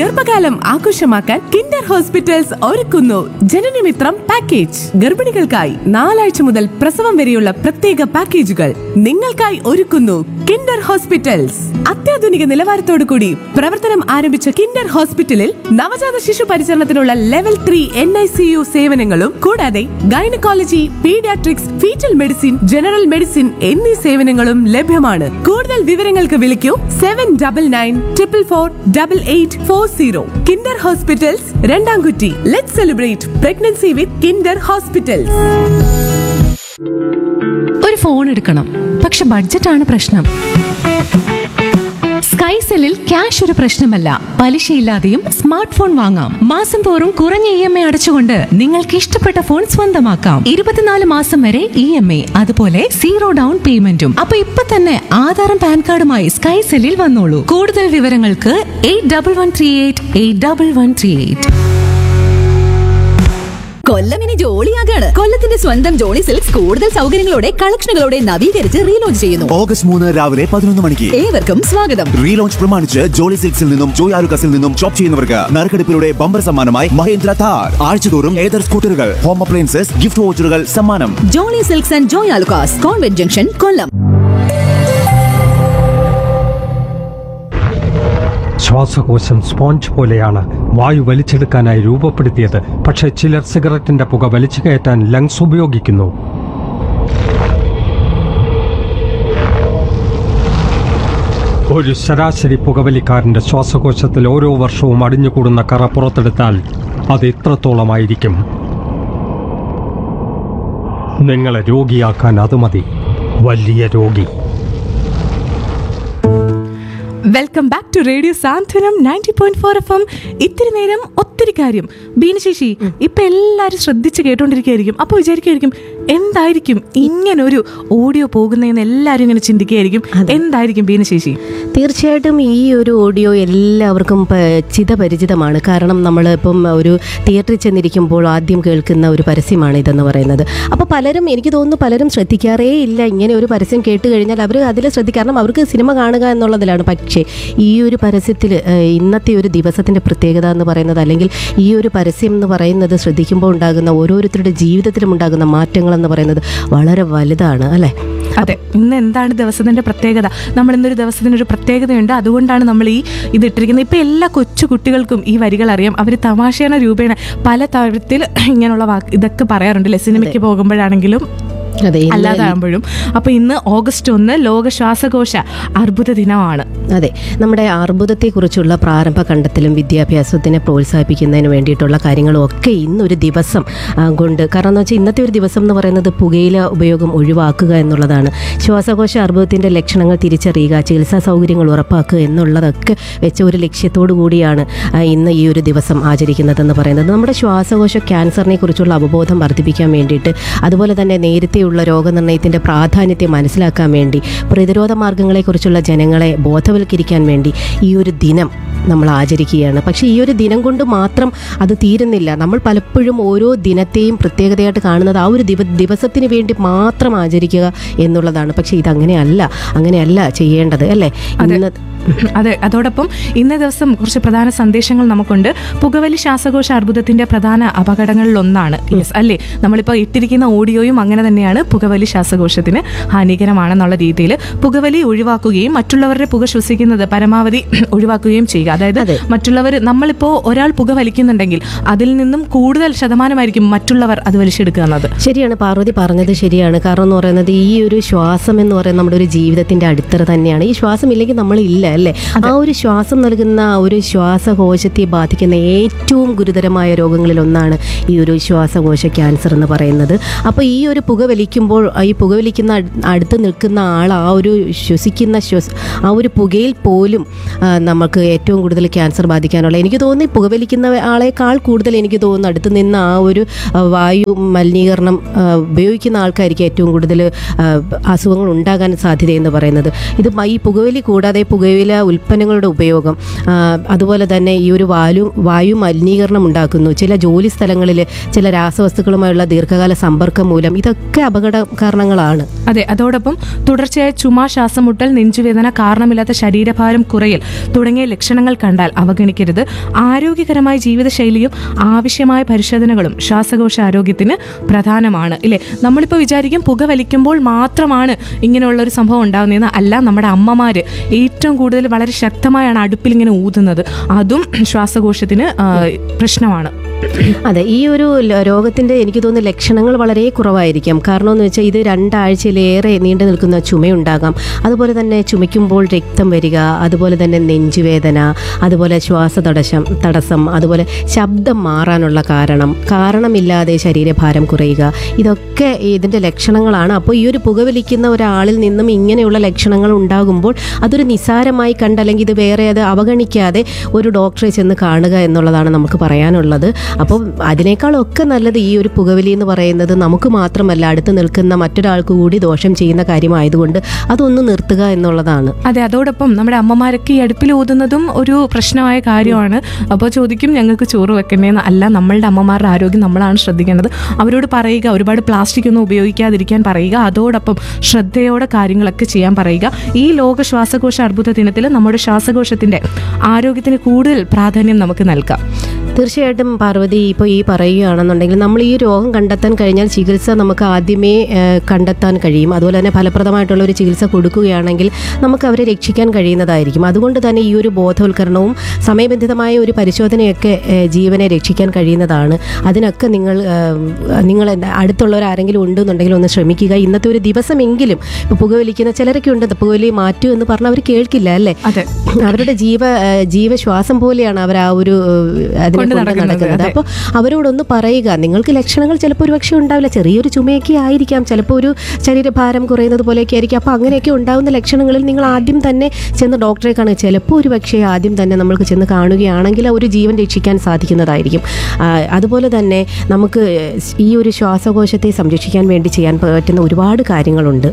ഗർഭകാലം ആഘോഷമാക്കാൻ Kinder hospitals ഒരുക്കുന്നു ജനനമിത്രം പാക്കേജ് ഗർഭിണികൾക്കായി നാലാഴ്ച മുതൽ പ്രസവം വരെയുള്ള പ്രത്യേക പാക്കേജുകൾ നിങ്ങൾക്കായി ഒരുക്കുന്നു കിൻഡർ ഹോസ്പിറ്റൽസ് അത്യാധുനിക നിലവാരത്തോടു കൂടി പ്രവർത്തനം ആരംഭിച്ച കിൻഡർ ഹോസ്പിറ്റലിൽ നവജാത ശിശു പരിചരണത്തിനുള്ള level three N I C U സേവനങ്ങളും കൂടാതെ gynaecology paediatrics foetal medicine general medicine എന്നീ സേവനങ്ങളും ലഭ്യമാണ് കൂടുതൽ വിവരങ്ങൾക്ക് വിളിക്കൂ seven double nine triple four double eight four zero Kinder hospitals Randamkutty let celebrate pregnancy with Kinder hospitals ഒരു ഫോൺ എടുക്കണം പക്ഷെ ബഡ്ജറ്റാണ് പ്രശ്നം സ്കൈസെല്ലിൽ ക്യാഷ് ഒരു പ്രശ്നമല്ല പലിശയില്ലാതെയും സ്മാർട്ട് ഫോൺ വാങ്ങാം മാസം തോറും കുറഞ്ഞ ഇ എം ഐ അടച്ചുകൊണ്ട് നിങ്ങൾക്ക് ഇഷ്ടപ്പെട്ട ഫോൺ സ്വന്തമാക്കാം ഇരുപത്തിനാല് മാസം വരെ ഇ എം ഐ അതുപോലെ സീറോ ഡൗൺ പേയ്മെന്റും അപ്പൊ ഇപ്പൊ തന്നെ ആധാറും പാൻ കാർഡുമായി സ്കൈസെല്ലിൽ വന്നോളൂ കൂടുതൽ വിവരങ്ങൾക്ക് eight double one three eight eight double one three eight Kollam ഇനി ജോളിയാകാണ് കൊല്ലത്തിന്റെ സ്വന്തം ജോളി സിൽക്സ് കൂടുതൽ സൗകര്യങ്ങളോടെ കളക്ഷനുകളോടെ നവീകരിച്ച് റീലോഞ്ച് ചെയ്യുന്നു ഓഗസ്റ്റ് മൂന്ന് രാവിലെ പതിനൊന്ന് മണിക്ക് ഏവർക്കും സ്വാഗതം റീലോഞ്ച് പ്രമാണിച്ച് ജോളി സിൽക്സിൽ നിന്നും ജോയ് ആലുക്കസിൽ നിന്നും ഷോപ്പ് ചെയ്യുന്നവർക്ക് നറുക്കെടുപ്പിലൂടെ ബമ്പർ സമ്മാനമായി മഹേന്ദ്ര താർ ആഴ്ചതോറും ഏതർ സ്കൂട്ടറുകൾ ഹോം അപ്ലയൻസസ് ഗിഫ്റ്റ് വോച്ചറുകൾ സമ്മാനം Jolly silks and Joy Alukkas convent junction Kollam ശ്വാസകോശം സ്പോഞ്ച് പോലെയാണ് വായു വലിച്ചെടുക്കാനായി രൂപപ്പെടുത്തിയത് പക്ഷേ ചിലർ സിഗരറ്റിന്റെ പുക വലിച്ചു കയറ്റാൻ ലങ്സ് ഉപയോഗിക്കുന്നു ഒരു ശരാശരി പുകവലിക്കാരന്റെ ശ്വാസകോശത്തിൽ ഓരോ വർഷവും അടിഞ്ഞുകൂടുന്ന കറ പുറത്തെടുത്താൽ അത് ഇത്രത്തോളമായിരിക്കും നിങ്ങളെ രോഗിയാക്കാൻ അത് മതി വലിയ രോഗി welcome back to radio Santhwanam ninety point four F M ഇത്തിരി നേരം ഒത്തിരി കാര്യം ബീനശേഷി ഇപ്പൊ എല്ലാരും ശ്രദ്ധിച്ച് കേട്ടോണ്ടിരിക്കുകയായിരിക്കും അപ്പൊ വിചാരിക്കുമായിരിക്കും എന്തായിരിക്കും ഇങ്ങനെ ഒരു ഓഡിയോ പോകുന്നതെന്ന് എല്ലാരും ഇങ്ങനെ ചിന്തിക്കുകയായിരിക്കും എന്തായിരിക്കും ബീനശേഷി തീർച്ചയായിട്ടും ഈ ഒരു ഓഡിയോ എല്ലാവർക്കും പ- ചിതപരിചിതമാണ് കാരണം നമ്മൾ ഇപ്പം ഒരു തിയേറ്ററിൽ ചെന്നിരിക്കുമ്പോൾ ആദ്യം കേൾക്കുന്ന ഒരു പരസ്യമാണ് ഇതെന്ന് പറയുന്നത് അപ്പോൾ പലരും എനിക്ക് തോന്നുന്നു പലരും ശ്രദ്ധിക്കാറേ ഇല്ല ഇങ്ങനെ ഒരു പരസ്യം കേട്ട് കഴിഞ്ഞാൽ അവർ അതിൽ ശ്രദ്ധിക്കും കാരണം അവർക്ക് സിനിമ കാണുക എന്നുള്ളതിലാണ് പക്ഷേ ഈ ഒരു പരസ്യത്തിൽ ഇന്നത്തെ ഒരു ദിവസത്തിൻ്റെ പ്രത്യേകത എന്ന് പറയുന്നത് അല്ലെങ്കിൽ ഈ ഒരു പരസ്യം എന്ന് പറയുന്നത് ശ്രദ്ധിക്കുമ്പോൾ ഉണ്ടാകുന്ന ഓരോരുത്തരുടെ ജീവിതത്തിലും ഉണ്ടാകുന്ന മാറ്റങ്ങൾ എന്ന് പറയുന്നത് വളരെ വലുതാണ് അല്ലേ അതെ ഇന്ന് എന്താണ് ദിവസത്തിന്റെ പ്രത്യേകത നമ്മൾ ഇന്നൊരു ദിവസത്തിന് ഒരു പ്രത്യേകതയുണ്ട് അതുകൊണ്ടാണ് നമ്മൾ ഈ ഇത് ഇട്ടിരിക്കുന്നത് ഇപ്പൊ എല്ലാ കൊച്ചു കുട്ടികൾക്കും ഈ വരികൾ അറിയാം അവർ തമാശേന രൂപേണ പല തരത്തിൽ ഇങ്ങനെയുള്ള വാക്ക് ഇതൊക്കെ പറയാറുണ്ട് സിനിമയ്ക്ക് പോകുമ്പോഴാണെങ്കിലും അതെ ഇന്ന് അല്ലാതാകുമ്പോഴും അപ്പൊ ഇന്ന് ഓഗസ്റ്റ് ഒന്ന് ലോക ശ്വാസകോശ അർബുദ ദിനമാണ് അതെ നമ്മുടെ അർബുദത്തെക്കുറിച്ചുള്ള പ്രാരംഭ കണ്ടെത്തലും വിദ്യാഭ്യാസത്തിനെ പ്രോത്സാഹിപ്പിക്കുന്നതിന് വേണ്ടിയിട്ടുള്ള കാര്യങ്ങളും ഒക്കെ ഇന്നൊരു ദിവസം ആ, കൊണ്ട് കാരണം എന്ന് വെച്ചാൽ ഇന്നത്തെ ഒരു ദിവസം എന്ന് പറയുന്നത് പുകയില ഉപയോഗം ഒഴിവാക്കുക എന്നുള്ളതാണ് ശ്വാസകോശ അർബുദത്തിൻ്റെ ലക്ഷണങ്ങൾ തിരിച്ചറിയുക ചികിത്സാ സൗകര്യങ്ങൾ ഉറപ്പാക്കുക എന്നുള്ളതൊക്കെ വെച്ച ഒരു ലക്ഷ്യത്തോടു കൂടിയാണ് ആ, ഇന്ന് ഈ ഒരു ദിവസം ആചരിക്കുന്നതെന്ന് പറയുന്നത് നമ്മുടെ ശ്വാസകോശ ക്യാൻസറിനെ കുറിച്ചുള്ള അവബോധം വർദ്ധിപ്പിക്കാൻ വേണ്ടിയിട്ട് അതുപോലെ തന്നെ നേരത്തെയുള്ള രോഗനിർണയത്തിൻ്റെ പ്രാധാന്യത്തെ മനസ്സിലാക്കാൻ വേണ്ടി പ്രതിരോധ മാർഗങ്ങളെക്കുറിച്ചുള്ള ജനങ്ങളെ ബോധവൽക്കരിക്കാൻ വേണ്ടി ഈ ഒരു ദിനം നമ്മൾ ആചരിക്കുകയാണ് പക്ഷേ ഈ ഒരു ദിനം കൊണ്ട് മാത്രം അത് തീരുന്നില്ല നമ്മൾ പലപ്പോഴും ഓരോ ദിനത്തെയും പ്രത്യേകതയായിട്ട് കാണുന്നത് ആ ഒരു ദിവ ദിവസത്തിന് വേണ്ടി മാത്രം ആചരിക്കുക എന്നുള്ളതാണ് പക്ഷേ ഇതങ്ങനെയല്ല അങ്ങനെയല്ല ചെയ്യേണ്ടത് അല്ലേ ഇന്ന് അതെ അതോടൊപ്പം ഇന്ന ദിവസം കുറച്ച് പ്രധാന സന്ദേശങ്ങൾ നമുക്കുണ്ട് പുകവലി ശ്വാസകോശ അർബുദത്തിന്റെ പ്രധാന അപകടങ്ങളിൽ ഒന്നാണ് യെസ് അല്ലേ നമ്മളിപ്പോൾ ഇട്ടിരിക്കുന്ന ഓഡിയോയും അങ്ങനെ തന്നെയാണ് പുകവലി ശ്വാസകോശത്തിന് ഹാനികരമാണെന്നുള്ള രീതിയിൽ പുകവലി ഒഴിവാക്കുകയും മറ്റുള്ളവരുടെ പുക ശ്വസിക്കുന്നത് പരമാവധി ഒഴിവാക്കുകയും ചെയ്യുക അതായത് അതെ. മറ്റുള്ളവർ നമ്മളിപ്പോൾ ഒരാൾ പുക വലിക്കുന്നുണ്ടെങ്കിൽ അതിൽ നിന്നും കൂടുതൽ ശതമാനമായിരിക്കും മറ്റുള്ളവർ അത് വലിച്ചെടുക്കുക എന്നത് ശരിയാണ് പാർവതി പറഞ്ഞത് ശരിയാണ് കാരണം എന്ന് പറയുന്നത് ഈ ഒരു ശ്വാസം എന്ന് പറയുന്നത് നമ്മുടെ ഒരു ജീവിതത്തിന്റെ അടിത്തറ തന്നെയാണ് ഈ ശ്വാസം ഇല്ലെങ്കിൽ നമ്മൾ ഇല്ല അല്ലേ ആ ഒരു ശ്വാസം നൽകുന്ന ഒരു ശ്വാസകോശത്തെ ബാധിക്കുന്ന ഏറ്റവും ഗുരുതരമായ രോഗങ്ങളിൽ ഒന്നാണ് ഈ ഒരു ശ്വാസകോശ ക്യാൻസർ എന്ന് പറയുന്നത് അപ്പോൾ ഈ ഒരു പുക വലിക്കുമ്പോൾ ആ ഈ പുക വലിക്കുന്ന അട്- അടുത്ത് നിൽക്കുന്ന ആൾ ആ ഒരു ശ്വസിക്കുന്ന ശ്വസ ആ ഒരു പുകയിൽ പോലും ആ, നമുക്ക് ഏറ്റവും കൂടുതൽ ക്യാൻസർ ബാധിക്കാനുള്ള എനിക്ക് തോന്നുന്നു ഈ പുകവലിക്കുന്ന ആളെക്കാൾ കൂടുതൽ എനിക്ക് തോന്നുന്നു അടുത്ത് നിന്ന് ആ ഒരു ആ, വായു മലിനീകരണം ആ, ഉപയോഗിക്കുന്ന ആൾക്കാർക്ക് ഏറ്റവും കൂടുതൽ ആ, അസുഖങ്ങൾ ഉണ്ടാകാൻ സാധ്യതയെന്ന് പറയുന്നത് ഇത് മ- ഈ പുകവലി കൂടാതെ പുകവലി പുകയില ഉൽപ്പന്നങ്ങളുടെ ഉപയോഗം ആ, അതുപോലെ തന്നെ ഈ ഒരു വായു വായു മലിനീകരണം ഉണ്ടാക്കുന്നു ചില ജോലി സ്ഥലങ്ങളിൽ ചില രാസവസ്തുക്കളുമായുള്ള ദീർഘകാല സമ്പർക്കം മൂലം ഇതൊക്കെ അപകട കാരണങ്ങളാണ് അതെ അതോടൊപ്പം തുടർച്ചയായ ചുമ ശ്വാസമുട്ടൽ നെഞ്ചുവേദന കാരണമില്ലാത്ത ശരീരഭാരം കുറയൽ തുടങ്ങിയ ലക്ഷണങ്ങൾ കണ്ടാൽ അവഗണിക്കരുത് ആരോഗ്യകരമായ ജീവിതശൈലിയും ആവശ്യമായ പരിശോധനകളും ശ്വാസകോശ ആരോഗ്യത്തിന് പ്രധാനമാണ് ഇല്ലേ നമ്മളിപ്പോൾ വിചാരിക്കും പുക വലിക്കുമ്പോൾ മാത്രമാണ് ഇങ്ങനെയുള്ള ഒരു സംഭവം ഉണ്ടാകുന്നതെന്ന് അല്ല നമ്മുടെ അമ്മമാര് ഏറ്റവും കൂടുതൽ വളരെ ശക്തമായാണ് അടുപ്പിൽ ഇങ്ങനെ ഊതുന്നത് അതും ശ്വാസകോശത്തിന് ആ, പ്രശ്നമാണ് അതെ ഈ ഒരു ല- രോഗത്തിന്റെ എനിക്ക് തോന്നുന്നു ലക്ഷണങ്ങൾ വളരെ കുറവായിരിക്കാം കാരണം എന്ന് വെച്ചാൽ ഇത് രണ്ടാഴ്ചയിലേറെ നീണ്ടു നിൽക്കുന്ന ചുമയുണ്ടാകാം അതുപോലെ തന്നെ ചുമയ്ക്കുമ്പോൾ രക്തം വരിക അതുപോലെ തന്നെ നെഞ്ചുവേദന അതുപോലെ ശ്വാസതടസ്സം തടസ്സം അതുപോലെ ശബ്ദം മാറാനുള്ള കാരണം കാരണമില്ലാതെ ശരീരഭാരം കുറയുക ഇതൊക്കെ ഇതിന്റെ ലക്ഷണങ്ങളാണ് അപ്പോൾ ഈ ഒരു പുകവലിക്കുന്ന ഒരാളിൽ നിന്നും ഇങ്ങനെയുള്ള ലക്ഷണങ്ങൾ ഉണ്ടാകുമ്പോൾ അതൊരു നിസാരമായി കണ്ട് അല്ലെങ്കിൽ ഇത് വേറെ അത് അവഗണിക്കാതെ ഒരു ഡോക്ടറെ ചെന്ന് കാണുക എന്നുള്ളതാണ് നമുക്ക് പറയാനുള്ളത് അപ്പോൾ അതിനേക്കാളൊക്കെ നല്ലത് ഈ ഒരു പുകവലി എന്ന് പറയുന്നത് നമുക്ക് മാത്രമല്ല അടുത്ത് നിൽക്കുന്ന മറ്റൊരാൾക്ക് കൂടി ദോഷം ചെയ്യുന്ന കാര്യമായതുകൊണ്ട് അതൊന്ന് നിർത്തുക എന്നുള്ളതാണ് അതെ അതോടൊപ്പം നമ്മുടെ അമ്മമാരൊക്കെ ഈ അടുപ്പിൽ ഊതുന്നതും ഒരു പ്രശ്നമായ കാര്യമാണ് അപ്പോൾ ചോദിക്കും ഞങ്ങൾക്ക് ചോറ് വെക്കണേന്ന് അല്ല നമ്മളുടെ അമ്മമാരുടെ ആരോഗ്യം നമ്മളാണ് ശ്രദ്ധിക്കേണ്ടത് അവരോട് പറയുക ഒരുപാട് പ്ലാസ്റ്റിക് ഒന്നും ഉപയോഗിക്കാതിരിക്കാൻ പറയുക അതോടൊപ്പം ശ്രദ്ധയോടെ കാര്യങ്ങളൊക്കെ ചെയ്യാൻ പറയുക ഈ ലോക ശ്വാസകോശ അർബുദ ദിനത്തിൽ നമ്മുടെ ശ്വാസകോശത്തിന്റെ ആരോഗ്യത്തിന് കൂടുതൽ പ്രാധാന്യം നമുക്ക് നൽകാം തീർച്ചയായിട്ടും പാർവതി ഇപ്പോൾ ഈ പറയുകയാണെന്നുണ്ടെങ്കിൽ നമ്മൾ ഈ രോഗം കണ്ടെത്താൻ കഴിഞ്ഞാൽ ചികിത്സ നമുക്ക് ആദ്യമേ ഏഹ്, കണ്ടെത്താൻ കഴിയും അതുപോലെ തന്നെ ഫലപ്രദമായിട്ടുള്ള ഒരു ചികിത്സ കൊടുക്കുകയാണെങ്കിൽ നമുക്ക് അവരെ രക്ഷിക്കാൻ കഴിയുന്നതായിരിക്കും അതുകൊണ്ട് തന്നെ ഈ ഒരു ബോധവൽക്കരണവും സമയബന്ധിതമായ ഒരു പരിശോധനയൊക്കെ ഏഹ്, ജീവനെ രക്ഷിക്കാൻ കഴിയുന്നതാണ് അതിനൊക്കെ നിങ്ങൾ ഏഹ്, നിങ്ങൾ എന്താ- അടുത്തുള്ളവർ ആരെങ്കിലും ഉണ്ടെന്നുണ്ടെങ്കിൽ ഒന്ന് ശ്രമിക്കുക ഇന്നത്തെ ഒരു ദിവസമെങ്കിലും ഇപ്പോൾ പുകവലിക്കുന്ന ചിലരൊക്കെ ഉണ്ട് പുകവലി മാറ്റൂ എന്ന് പറഞ്ഞാൽ അവർ കേൾക്കില്ല അല്ലേ അതെ അവരുടെ ജീവ ഏഹ് ജീവശ്വാസം പോലെയാണ് അവർ ആ ഒരു ഏഹ്, അതിനെ കൊണ്ട് കൊണ്ട് നടക്കുന്നത്, നടക്കുന്നത് അതെ. അപ്പോൾ അവരോടൊന്ന് പറയുക നിങ്ങൾക്ക് ലക്ഷണങ്ങൾ ചിലപ്പോൾ ഒരു പക്ഷേ ഉണ്ടാവില്ല ചെറിയൊരു ചുമയൊക്കെ ആയിരിക്കാം ചിലപ്പോൾ ഒരു ശരീരഭാരം കുറയുന്നത് പോലെയൊക്കെ ആയിരിക്കും അപ്പോൾ അങ്ങനെയൊക്കെ ഉണ്ടാകുന്ന ലക്ഷണങ്ങളിൽ നിങ്ങൾ ആദ്യം തന്നെ ചെന്ന് ഡോക്ടറെ കാണുക ചിലപ്പോൾ ഒരു പക്ഷേ ആദ്യം തന്നെ നമ്മൾക്ക് ചെന്ന് കാണുകയാണെങ്കിൽ ആ ഒരു ജീവൻ രക്ഷിക്കാൻ സാധിക്കുന്നതായിരിക്കും ആ, അതുപോലെ തന്നെ നമുക്ക് ഈ ഒരു ശ്വാസകോശത്തെ സംരക്ഷിക്കാൻ വേണ്ടി ചെയ്യാൻ പറ്റുന്ന ഒരുപാട് കാര്യങ്ങളുണ്ട്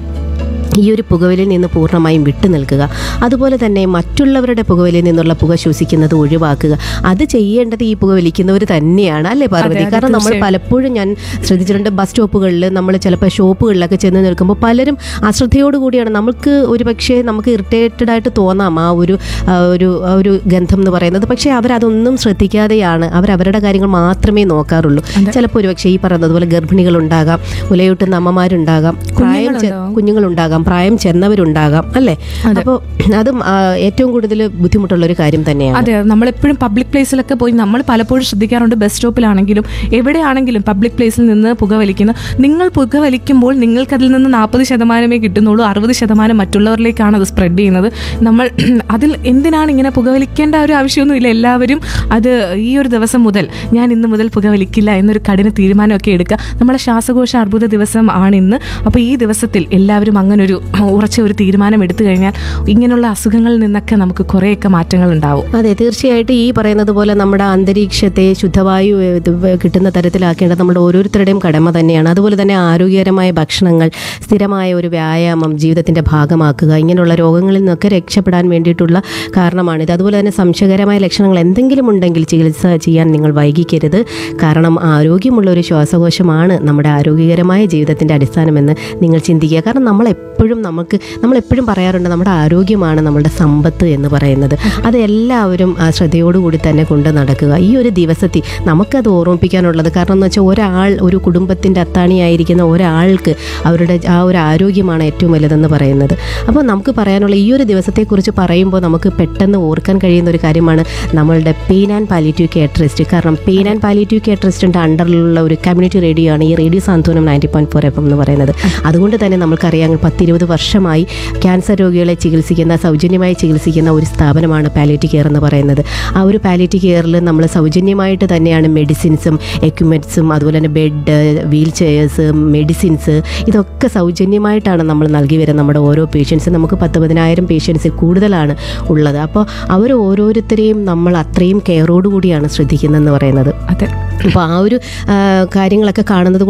ഈ ഒരു പുകവലിയിൽ നിന്ന് പൂർണ്ണമായും വിട്ടു നിൽക്കുക അതുപോലെ തന്നെ മറ്റുള്ളവരുടെ പുകവലിയിൽ നിന്നുള്ള പുക ശ്വസിക്കുന്നത് ഒഴിവാക്കുക അത് ചെയ്യേണ്ടത് ഈ പുകവലിക്കുന്നവർ തന്നെയാണ് അല്ലേ പാർവതി അതെ, കാരണം നമ്മൾ തീർച്ചയായും. പലപ്പോഴും ഞാൻ ശ്രദ്ധിച്ചിട്ടുണ്ട് ബസ് സ്റ്റോപ്പുകളിൽ നമ്മൾ ചിലപ്പോൾ ഷോപ്പുകളിലൊക്കെ ചെന്ന് നിൽക്കുമ്പോൾ പലരും അശ്രദ്ധയോട് കൂടിയാണ് നമുക്ക് ഒരു പക്ഷേ നമുക്ക് ഇറിറ്റേറ്റഡ് ആയിട്ട് തോന്നാം ആ ഒരു ആ ഒരു ആ ഒരു ഗന്ധം എന്ന് പറയുന്നത് പക്ഷേ അവരതൊന്നും ശ്രദ്ധിക്കാതെയാണ് അവർ അവരുടെ കാര്യങ്ങൾ മാത്രമേ നോക്കാറുള്ളൂ ചിലപ്പോൾ ഒരു പക്ഷേ ഈ പറയുന്നതുപോലെ ഗർഭിണികളുണ്ടാകാം മുലയൂട്ടുന്ന അമ്മമാരുണ്ടാകാം പ്രായം ചെ- കുഞ്ഞുങ്ങളുണ്ടാവും. കുഞ്ഞുങ്ങളുണ്ടാകാം പ്രായം ചെന്നവരുണ്ടാകാം അല്ലേ അപ്പോൾ അതും ആ, ഏറ്റവും കൂടുതൽ ബുദ്ധിമുട്ടുള്ള ഒരു കാര്യം തന്നെയാണ് അതെ നമ്മളെപ്പോഴും പബ്ലിക് പ്ലേസിലൊക്കെ പോയി നമ്മൾ പലപ്പോഴും ശ്രദ്ധിക്കാറുണ്ട് ബസ് സ്റ്റോപ്പിലാണെങ്കിലും എവിടെയാണെങ്കിലും പബ്ലിക് പ്ലേസിൽ നിന്ന് പുകവലിക്കുന്ന നിങ്ങൾ പുകവലിക്കുമ്പോൾ നിങ്ങൾക്ക് അതിൽ നിന്ന് നാൽപ്പത് ശതമാനമേ കിട്ടുന്നുള്ളൂ അറുപത് ശതമാനം മറ്റുള്ളവരിലേക്കാണ് അത് സ്പ്രെഡ് ചെയ്യുന്നത് നമ്മൾ അതിൽ എന്തിനാണ് ഇങ്ങനെ പുകവലിക്കേണ്ട ഒരു ആവശ്യമൊന്നുമില്ല എല്ലാവരും അത് ഈ ഒരു ദിവസം മുതൽ ഞാൻ ഇന്ന് മുതൽ പുകവലിക്കില്ല എന്നൊരു കഠിന തീരുമാനമൊക്കെ എടുക്കുക നമ്മളെ ശ്വാസകോശ അർബുദ ദിവസം ആണ് ഇന്ന് അപ്പോൾ ഈ ദിവസത്തിൽ എല്ലാവരും അങ്ങനൊരു ഉറച്ച ഒരു തീരുമാനം എടുത്തു കഴിഞ്ഞാൽ ഇങ്ങനെയുള്ള അസുഖങ്ങളിൽ നിന്നൊക്കെ നമുക്ക് കുറേയൊക്കെ മാറ്റങ്ങൾ ഉണ്ടാവും അതെ തീർച്ചയായിട്ടും ഈ പറയുന്നത് പോലെ നമ്മുടെ അന്തരീക്ഷത്തെ ശുദ്ധവായു ഏ, ഇത് വ- കിട്ടുന്ന തരത്തിലാക്കേണ്ടത് നമ്മുടെ ഓരോരുത്തരുടെയും കടമ തന്നെയാണ് അതുപോലെ തന്നെ ആരോഗ്യകരമായ ഭക്ഷണങ്ങൾ സ്ഥിരമായ ഒരു വ്യായാമം ജീവിതത്തിന്റെ ഭാഗമാക്കുക ഇങ്ങനെയുള്ള രോഗങ്ങളിൽ നിന്നൊക്കെ രക്ഷപ്പെടാൻ വേണ്ടിയിട്ടുള്ള കാരണമാണിത് അതുപോലെ തന്നെ സംശയകരമായ ലക്ഷണങ്ങൾ എന്തെങ്കിലും ഉണ്ടെങ്കിൽ ചികിത്സ ചെയ്യാൻ നിങ്ങൾ വൈകിക്കരുത് കാരണം ആരോഗ്യമുള്ള ഒരു ശ്വാസകോശമാണ് നമ്മുടെ ആരോഗ്യകരമായ ജീവിതത്തിന്റെ അടിസ്ഥാനമെന്ന് നിങ്ങൾ ചിന്തിക്കുക കാരണം നമ്മൾ എപ്പോഴും നമുക്ക് നമ്മൾ എപ്പോഴും പറയാറുണ്ട് നമ്മുടെ ആരോഗ്യമാണ് നമ്മുടെ സമ്പത്ത് എന്ന് പറയുന്നത് അത് എല്ലാവരും ആ, ശ്രദ്ധയോടുകൂടി തന്നെ കൊണ്ട് നടക്കുക ഈ ഒരു ദിവസത്തിൽ നമുക്കത് ഓർമ്മിപ്പിക്കാനുള്ളത് കാരണം എന്ന് വെച്ചാൽ ഒരാൾ ഒരു കുടുംബത്തിൻ്റെ അത്താണിയായിരിക്കുന്ന ഒരാൾക്ക് അവരുടെ ആ ഒരു ആരോഗ്യമാണ് ഏറ്റവും വലുതെന്ന് പറയുന്നത് അപ്പോൾ നമുക്ക് പറയാനുള്ള ഈ ഒരു ദിവസത്തെക്കുറിച്ച് പറയുമ്പോൾ നമുക്ക് പെട്ടെന്ന് ഓർക്കാൻ കഴിയുന്ന ഒരു കാര്യമാണ് നമ്മളുടെ pain and palliative care trust കാരണം പെയിൻ ആൻഡ് പാലിറ്റീവ് കെയർ ട്രസ്റ്റിൻ്റെ അണ്ടറിലുള്ള ഒരു കമ്മ്യൂണിറ്റി റേഡിയോ ആണ് ഈ radio Santhwanam ninety point four F എന്ന് പറയുന്നത് അതുകൊണ്ട് തന്നെ നമുക്കറിയാം പത്തിരുപത് വർഷമായി ക്യാൻസർ രോഗികളെ ചികിത്സിക്കുന്ന സൗജന്യമായി ചികിത്സിക്കുന്ന ഒരു സ്ഥാപനമാണ് പാലിറ്റി കെയർ എന്ന് പറയുന്നത് ആ ഒരു പാലിറ്റി കെയറിൽ നമ്മൾ സൗജന്യമായിട്ട് തന്നെയാണ് മെഡിസിൻസും എക്യുപ്മെൻറ്റ്സും അതുപോലെ തന്നെ ബെഡ് വീൽ ചെയേഴ്സ് മെഡിസിൻസ് ഇതൊക്കെ സൗജന്യമായിട്ടാണ് നമ്മൾ നൽകി വരുന്നത് നമ്മുടെ ഓരോ പേഷ്യൻസ് നമുക്ക് പത്ത് പതിനായിരം പേഷ്യൻസിൽ കൂടുതലാണ് ഉള്ളത് അപ്പോൾ അവർ ഓരോരുത്തരെയും നമ്മൾ അത്രയും കെയറോടുകൂടിയാണ് ശ്രദ്ധിക്കുന്നതെന്ന് പറയുന്നത് അതെ അപ്പോൾ ആ ഒരു ആ, കാര്യങ്ങളൊക്കെ കാണുന്നത്